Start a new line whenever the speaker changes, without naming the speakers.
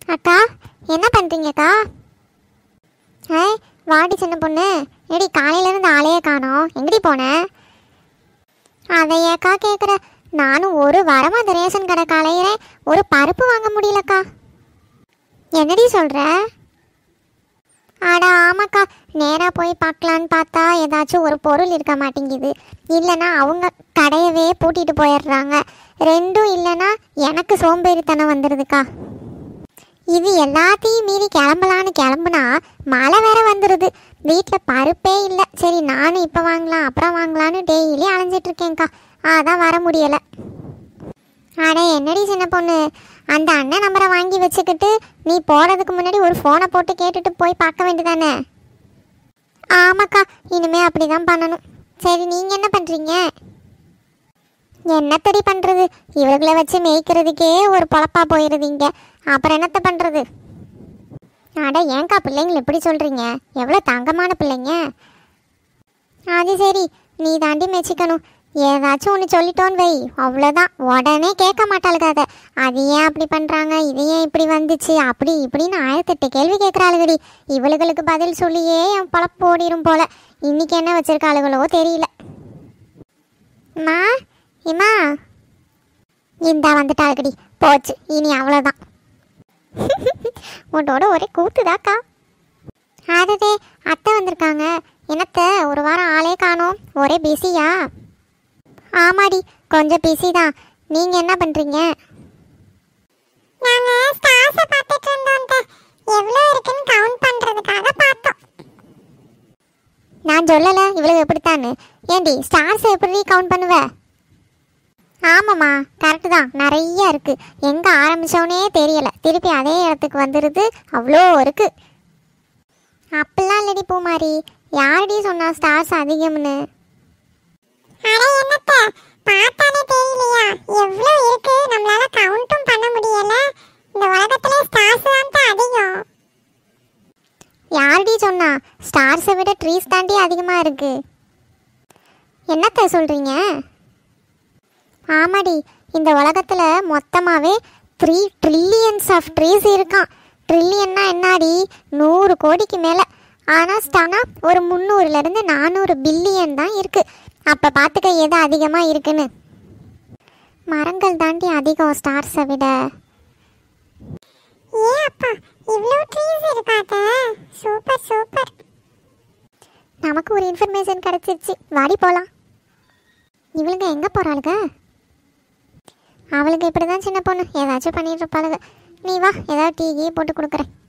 அக்கா என்ன பண்ணுறீங்கக்கா ஏ வாடி சின்ன பொண்ணு எடி காலையிலேருந்து ஆளையே காணோம் எங்கடி போன அதையேக்கா கேட்குற நானும் ஒரு வாரமாக அந்த ரேஷன் கடை காலையிறேன் ஒரு பருப்பு வாங்க முடியலக்கா என்னடி சொல்கிற அட ஆமாக்கா நேராக போய் பார்க்கலான்னு பார்த்தா ஏதாச்சும் ஒரு பொருள் இருக்க மாட்டேங்குது இல்லைன்னா அவங்க கடையவே பூட்டிட்டு போயிடுறாங்க ரெண்டும் இல்லைன்னா எனக்கு சோம்பேறித்தனம் வந்துடுதுக்கா இது எல்லாத்தையும் மீறி கிளம்பலான்னு கிளம்புனா மழை வேற வந்துடுது வீட்டில் பருப்பே இல்லை சரி நானும் இப்போ வாங்கலாம் அப்புறம் வாங்கலான்னு டெய்லி அலைஞ்சிட்டு இருக்கேன்க்கா அதான் வர முடியலை அட என்னடி சின்ன பொண்ணு அந்த அண்ணன் நம்பரை வாங்கி வச்சுக்கிட்டு நீ போகிறதுக்கு முன்னாடி ஒரு ஃபோனை போட்டு கேட்டுட்டு போய் பார்க்க வேண்டியதானே ஆமாக்கா இனிமே அப்படி தான் பண்ணணும் சரி நீங்கள் என்ன பண்ணுறீங்க என்னத்தடி பண்ணுறது இவர்களை வச்சு மேய்க்கிறதுக்கே ஒரு பொழப்பா போயிடுதீங்க அப்புறம் என்னத்த பண்ணுறது அட ஏன்க்கா பிள்ளைங்களை எப்படி சொல்கிறீங்க எவ்வளோ தங்கமான பிள்ளைங்க அது சரி நீ தாண்டி மெச்சிக்கணும் ஏதாச்சும் ஒன்று சொல்லிட்டோன்னு வை அவ்வளோதான் உடனே கேட்க மாட்டாளுங்க அதை அது ஏன் அப்படி பண்ணுறாங்க இது ஏன் இப்படி வந்துச்சு அப்படி இப்படின்னு ஆயிரத்தெட்டு கேள்வி கேட்குறாளுகடி இவளுகளுக்கு பதில் சொல்லியே என் பொழப்பு ஓடிரும் போல இன்னைக்கு என்ன வச்சிருக்காளுகளோ தெரியல அம்மா இம்மா இந்தா வந்துட்டாளுகடி போச்சு இனி அவ்வளோதான் உன்னோட ஒரே கூத்துதாக்கா அதே அத்தை வந்திருக்காங்க என்னத்த ஒரு வாரம் ஆளே காணோம் ஒரே பிஸியா ஆமாடி கொஞ்சம் பிஸி தான் நீங்க என்ன பண்றீங்க
நாங்க ஸ்டார்ஸ் பார்த்துட்டு இருந்தோம் எவ்வளவு இருக்குன்னு கவுண்ட் பண்றதுக்காக பார்த்தோம்
நான் சொல்லல இவ்வளவு எப்படித்தான்னு ஏண்டி ஸ்டார்ஸ் எப்படி கவுண்ட் பண்ணுவ ஆமாம்மா கரெக்டு தான் நிறைய இருக்கு எங்க ஆரம்பிச்சோனே தெரியல திருப்பி அதே இடத்துக்கு வந்துடுது அவ்வளோ இருக்கு அப்படிலாம் இல்லடி பூமாரி யாரடி சொன்னா ஸ்டார்ஸ் அதிகம்னு
அட என்னத்த பார்த்தாலே தெரியலையா எவ்வளவு இருக்கு நம்மளால கவுண்ட்டும் பண்ண முடியல இந்த உலகத்திலே ஸ்டார்ஸ் தான் அதிகம்
யாரடி சொன்னா ஸ்டார்ஸை விட ட்ரீஸ் தாண்டி அதிகமாக இருக்கு என்னத்த சொல்றீங்க ஆமாடி இந்த உலகத்தில் மொத்தமாகவே த்ரீ ட்ரில்லியன்ஸ் ஆஃப் ட்ரீஸ் இருக்கான் ட்ரில்லியன்னா என்னாடி நூறு கோடிக்கு மேலே ஆனால் ஸ்டானா ஒரு முந்நூறுலேருந்து நானூறு பில்லியன் தான் இருக்கு அப்போ பார்த்துக்க எது அதிகமாக இருக்குன்னு மரங்கள் தாண்டி அதிகம் ஸ்டார்ஸை விட
ஏ அப்பா இவ்வளவு ட்ரீஸ் இருக்காத சூப்பர் சூப்பர்
நமக்கு ஒரு இன்ஃபர்மேஷன் கிடைச்சிருச்சு வாடி போகலாம் இவளுங்க எங்கே போகிறாளுங்க அவளுக்கு இப்படி தான் சின்ன பொண்ணு ஏதாச்சும் பண்ணிட்டு இருப்பாளுங்க நீ வா ஏதாவது டீ கீ போட்டு கொடுக்குறேன்